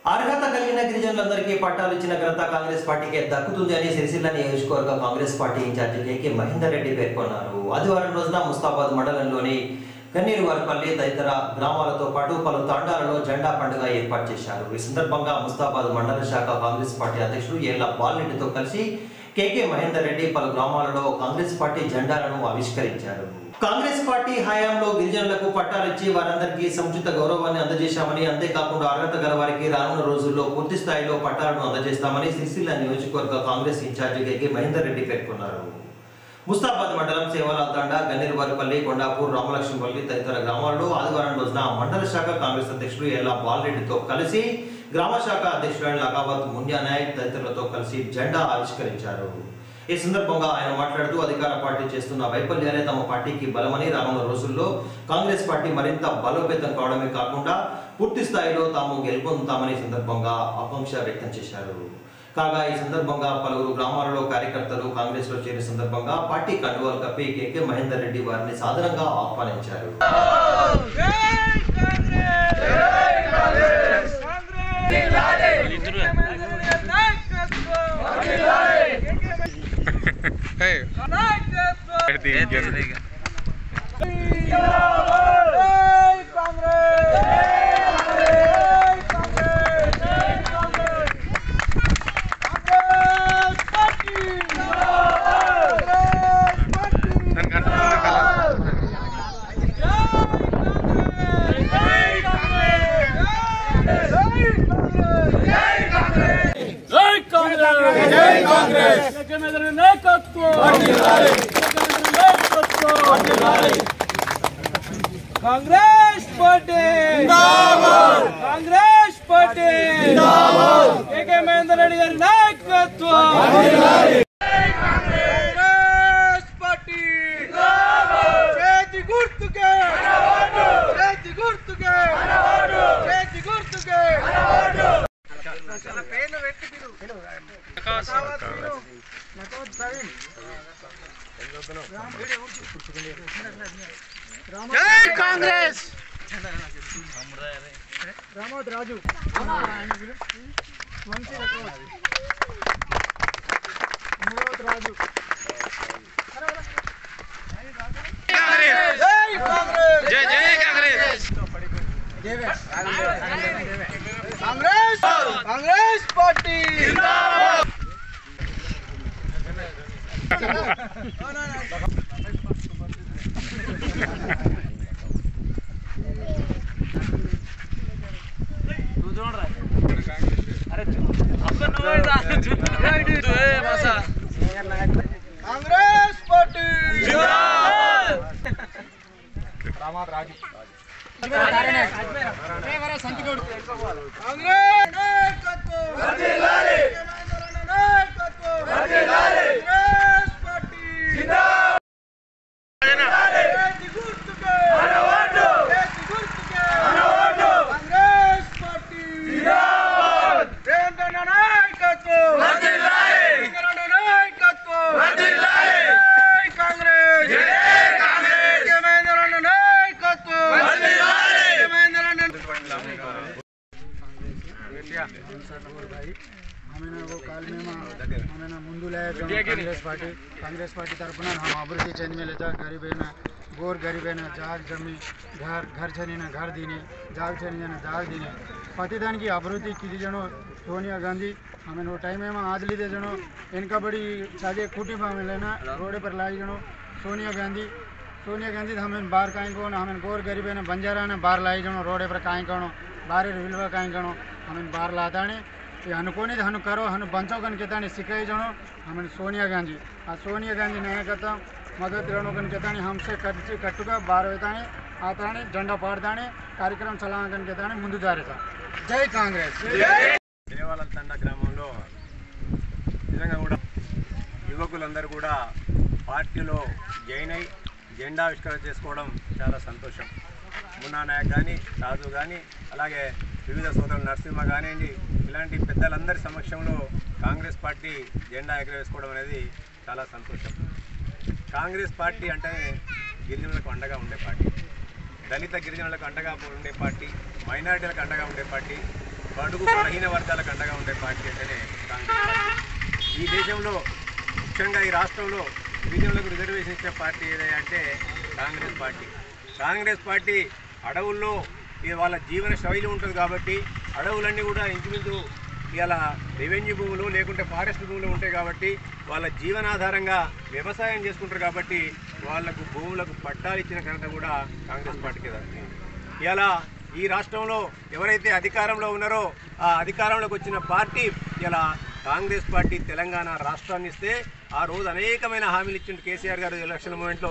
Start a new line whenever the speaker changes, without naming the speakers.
అర్హత కలిగిన గిరిజనులందరికీ పట్టాలు ఇచ్చిన ఘనత కాంగ్రెస్ పార్టీకే దక్కుతుంది అని సిరిసిల్ల నియోజకవర్గ Congress party incharge K K Mahender Reddy పేర్కొన్నారు ఆదివారం రోజున ముస్తాబాద్ మండలంలోని కన్నీరువారిపల్లి తదితర గ్రామాలతో పాటు పలు తాండాలలో జెండా పండుగ ఏర్పాటు చేశారు ఈ సందర్భంగా ముస్తాబాద్ మండల శాఖ కాంగ్రెస్ పార్టీ అధ్యక్షుడు ఏళ్ల బాలరెడ్డితో కలిసి కేకే మహేందర్ రెడ్డి పలు గ్రామాలలో కాంగ్రెస్ పార్టీ జెండాలను ఆవిష్కరించారు కాంగ్రెస్ పార్టీ హయాంలో గిరిజనులకు పట్టాలిచ్చి వారందరికీ సముచిత గౌరవాన్ని అందజేశామని అంతేకాకుండా అర్హత గల వారికి రానున్న రోజుల్లో పూర్తి స్థాయిలో పట్టాలను అందజేస్తామని సిరిసిల్ల నియోజకవర్గ Congress incharge K K Mahender Reddy పేర్కొన్నారు ముస్తాబాద్ మండలం సేవల తండ గన్నేరువారిపల్లి కొండాపూర్ రామలక్ష్మపల్లి తదితర గ్రామాల్లో ఆదివారం రోజున మండల శాఖ కాంగ్రెస్ అధ్యక్షుడు ఎల్లా బాలరెడ్డితో కలిసి గ్రామ శాఖ అధ్యక్షుడు లకావత్ మున్యా నాయక్ తదితరులతో కలిసి జెండా ఆవిష్కరించారు ఈ సందర్భంగా ఆయన మాట్లాడుతూ అధికార పార్టీ చేస్తున్న వైఫల్యాలే తమ పార్టీకి బలమని రానున్న రోజుల్లో కాంగ్రెస్ పార్టీ మరింత బలోపేతం కావడమే కాకుండా పూర్తి స్థాయిలో తాము గెలుపొందుతామని ఈ సందర్భంగా ఆకాంక్ష వ్యక్తం చేశారు కాగా ఈ సందర్భంగా పలువురు గ్రామాలలో కార్యకర్తలు కాంగ్రెస్ లో చేరిన సందర్భంగా పార్టీ కండువాలు కప్పి కేకే మహేందర్ రెడ్డి వారిని సాదరంగా ఆహ్వానించారు
జై కాంగ్రెస్ జై కాంగ్రెస్ ముఖ్యమంత్రి నాయకత్వం ముఖ్యమంత్రి నాయకత్వం Congress party Congress party A K Mahender Reddy గారి నాయకత్వం కాంగ్రెస్ పార్టీ చేతి గుర్తుకే చేతి గుర్తుకే చేతి గుర్తుకే జై కాంగ్రెస్ జై కాంగ్రెస్ జై జై కాంగ్రెస్ కాంగ్రెస్ కాంగ్రెస్ పార్టీ కాంగ్రెస్ పార్టీ కాంగ్రెస్ నాయకత్వం నాయకత్వం కాంగ్రెస్ పార్టీ చేతి గుర్తుకే చేతి గుర్తుకే కాంగ్రెస్ పార్టీ రేవంత్ అన్న నాయకత్వం జగన్ అన్న నాయకత్వం జై కాంగ్రెస్ ముఖ్యమంత్రి అన్న నాయకత్వం ముఖ్యమంత్రి అన్న
हमें ना वो काल में माँ हमें ना मुंदू लाया जो कांग्रेस पार्टी कांग्रेस पार्टी तरफ ना हम अभिवृद्धि चेंज में लेता गरीब है ना गोर गरीब है ना जाग जमी घर घर छनी ना घर दीने जाग छनी ना जाग दीने पाटीदान की अभिवृद्धि की जनो सोनिया गांधी हमें वो टाइम में आज लीधे जनो इनका बड़ी साजे खूटी में लेना रोडे पर लाई जनो सोनिया गांधी सोनिया गांधी तो हमें बाहर काहीं को हमें गोर गरीब है ना बंजारा ने बाहर लाई जनो रोडे पर काहीं करो बाहर विलवा काहीं करो हमें बाहर लाताणे ಈ ಅನ್ಕೊಂಡಿದ್ದು ಹಣ್ಣು ಕರೋ ಹಣ್ಣು ಬಂಚೋಕನ್ ಕೆತ್ತಾಣಿ ಸಿಕ್ಕೈ ಜಣೋ ಆಮೇಲೆ ಸೋನಿಯಾ ಗಾಂಧಿ ಆ ಸೋನಿಯಾ ಗಾಂಧಿ ನಾಯಕತ್ವ मदद रणोकन केताणी हमसे कच्ची कट्टुगा बार वेताणी आताणी झंडा पाడతాणी కార్యక్రమం చలాగన్ కేతాणी ముందు జారేతా జై కాంగ్రెస్
దేవాల తండ గ్రామంలో నిజంగా కూడా యువకులందరూ కూడా పార్టీలో జాయిన్ అయి జెండా ఆవిష్కరణ చేసుకోవడం చాలా సంతోషం మున్నా నాయక్ కానీ రాజు కానీ అలాగే వివిధ సోదరులు నరసింహ కానివ్వండి ఇలాంటి పెద్దలందరి సమక్షంలో కాంగ్రెస్ పార్టీ జెండా ఎగరవేసుకోవడం అనేది చాలా సంతోషం కాంగ్రెస్ పార్టీ అంటేనే గిరిజనులకు అండగా ఉండే పార్టీ దళిత గిరిజనులకు అండగా ఉండే పార్టీ మైనారిటీలకు అండగా ఉండే పార్టీ బడుగు బలహీన వర్గాలకు అండగా ఉండే పార్టీ అంటేనే కాంగ్రెస్ పార్టీ ఈ దేశంలో ముఖ్యంగా ఈ రాష్ట్రంలో గిరిజనులకు రిజర్వేషన్ ఇచ్చే పార్టీ ఏదైనా అంటే కాంగ్రెస్ పార్టీ కాంగ్రెస్ పార్టీ అడవుల్లో ఇది వాళ్ళ జీవన శైలి ఉంటుంది కాబట్టి అడవులన్నీ కూడా ఇంచుమించు ఇలా రెవెన్యూ భూములు లేకుంటే ఫారెస్ట్ భూములు ఉంటాయి కాబట్టి వాళ్ళ జీవనాధారంగా వ్యవసాయం చేసుకుంటారు కాబట్టి వాళ్ళకు భూములకు పట్టాలు ఇచ్చిన ఘనత కూడా కాంగ్రెస్ పార్టీకి దక్కింది ఇలా ఈ రాష్ట్రంలో ఎవరైతే అధికారంలో ఉన్నారో ఆ అధికారంలోకి వచ్చిన పార్టీ ఇలా కాంగ్రెస్ పార్టీ తెలంగాణ రాష్ట్రాన్ని ఇస్తే ఆ రోజు అనేకమైన హామీలు ఇచ్చిండు కేసీఆర్ గారు ఎలక్షన్ మూమెంట్లో